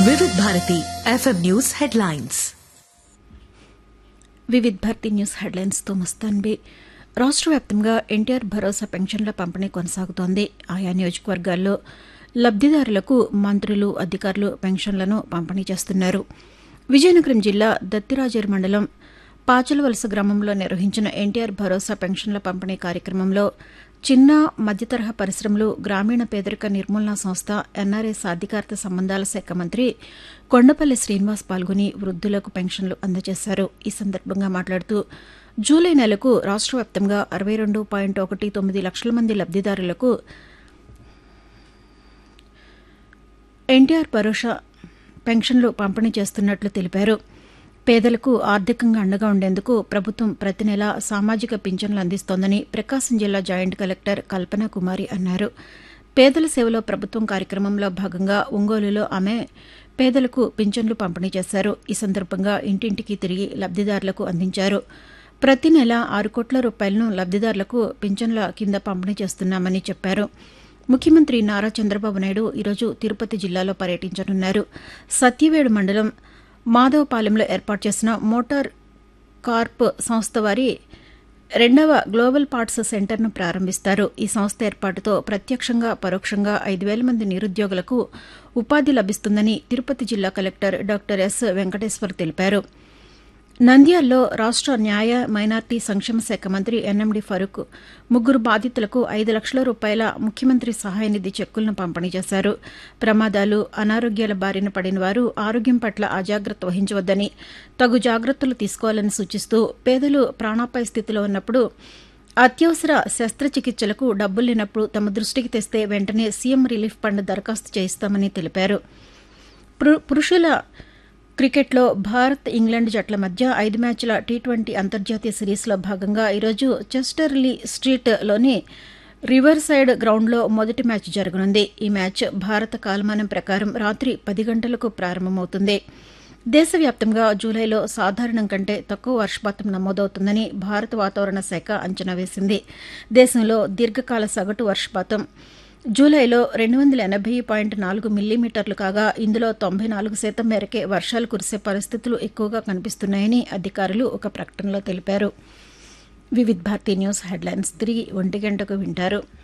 వివిధ Bharati FM news headlines Vividh Bharati news హెడ్లైన్స్తో మస్తాన్బి రాష్ట్ర వ్యాప్తంగా ఎన్టీఆర్ భరోసా పెన్షన్ల పంపిణీ కొనసాగుతోంది ఆయా నియోజకవర్గాల్లో లబ్దిదారులకు మంత్రులు అధికారులు పెన్షన్లను పంపిణీ చేస్తున్నారు విజయనగరం జిల్లా దత్తిరాజేరు మండలం పాచలవలస గ్రామంలో నిర్వహించిన ఎన్టీఆర్ భరోసా పెన్షన్ల పంపిణీ కార్యక్రమంలో చిన్న మధ్యతరహా పరిశ్రమలు గ్రామీణ పేదరిక నిర్మూలన సంస్థ ఎన్ఆర్ఐ సాధికారత సంబంధాల శాఖ మంత్రి కొండపల్లి శ్రీనివాస్ పాల్గొని వృద్ధులకు పెన్షన్లు అందజేశారు ఈ సందర్భంగా మాట్లాడుతూ జూలై నెలకు రాష్ట్ర వ్యాప్తంగా అరవై రెండు పాయింట్ ఒకటి తొమ్మిది లక్షల మంది లబ్దిదారులకు ఎన్టీఆర్ భరోసా పెన్షన్లు పంపిణీ చేస్తున్నట్లు తెలిపారు పేదలకు ఆర్థికంగా అండగా ఉండేందుకు ప్రభుత్వం ప్రతి నెల సామాజిక పింఛన్లు అందిస్తోందని ప్రకాశం జిల్లా జాయింట్ కలెక్టర్ కల్పనా కుమారి అన్నారు పేదల సేవలో ప్రభుత్వం కార్యక్రమంలో భాగంగా ఒంగోలులో ఆమె పేదలకు పింఛన్లు పంపిణీ చేశారు ఈ సందర్భంగా ఇంటింటికి తిరిగి లబ్దిదారులకు అందించారు ప్రతి నెల ఆరు కోట్ల రూపాయలను లబ్దిదారులకు పింఛన్ల కింద పంపిణీ చేస్తున్నామని చెప్పారు ముఖ్యమంత్రి నారా చంద్రబాబు నాయుడు ఈరోజు తిరుపతి జిల్లాలో పర్యటించనున్నారు సత్యవేడు మండలం మాధవపాలెంలో ఏర్పాటు చేసిన మోటార్ కార్ప్ సంస్థ వారి రెండవ గ్లోబల్ పార్ట్స్ సెంటర్ను ప్రారంభిస్తారు ఈ సంస్థ ఏర్పాటుతో ప్రత్యక్షంగా పరోక్షంగా ఐదు వేల మంది నిరుద్యోగులకు ఉపాధి లభిస్తుందని తిరుపతి జిల్లా కలెక్టర్ డాక్టర్ ఎస్ వెంకటేశ్వర్ తెలిపారు నంద్యాలలో రాష్ట న్యాయ మైనార్టీ సంక్షేమ శాఖ మంత్రి ఎన్ఎండి ఫరూక్ ముగ్గురు బాధితులకు ఐదు లక్షల రూపాయల ముఖ్యమంత్రి సహాయ నిధి చెక్కులను పంపిణీ చేశారు ప్రమాదాలు అనారోగ్యాల బారిన పడిన వారు ఆరోగ్యం పట్ల అజాగ్రత్త వహించవద్దని తగు జాగ్రత్తలు తీసుకోవాలని సూచిస్తూ పేదలు ప్రాణాపాయ స్థితిలో ఉన్నప్పుడు అత్యవసర శస్త్రచికిత్సలకు డబ్బులు లేనప్పుడు తమ దృష్టికి తెస్తే వెంటనే సీఎం రిలీఫ్ ఫండ్ దరఖాస్తు చేయిస్తామని తెలిపారు పురుషుల క్రికెట్లో భారత్ ఇంగ్లాండ్ జట్ల మధ్య ఐదు మ్యాచ్ల టీ ట్వంటీ అంతర్జాతీయ సిరీస్లో భాగంగా ఈరోజు చెస్టర్లీ స్ట్రీట్లోని రివర్ సైడ్ గ్రౌండ్లో మొదటి మ్యాచ్ జరగనుంది ఈ మ్యాచ్ భారత కాలమానం ప్రకారం రాత్రి పది గంటలకు ప్రారంభమవుతుంది దేశవ్యాప్తంగా జూలైలో సాధారణం కంటే తక్కువ వర్షపాతం నమోదవుతుందని భారత వాతావరణ శాఖ అంచనా వేసింది దేశంలో దీర్ఘకాల సగటు వర్షపాతం జూలైలో రెండు వందల ఎనభై పాయింట్ నాలుగు మిల్లీమీటర్లు కాగా ఇందులో తొంభై నాలుగు శాతం మేరకే వర్షాలు కురిసే పరిస్థితులు ఎక్కువగా కనిపిస్తున్నాయని అధికారులు ఒక ప్రకటనలో తెలిపారు వివిధ్ భారతీ న్యూస్ హెడ్లైన్స్ తిరిగి ఒంటి గంటకు వింటారు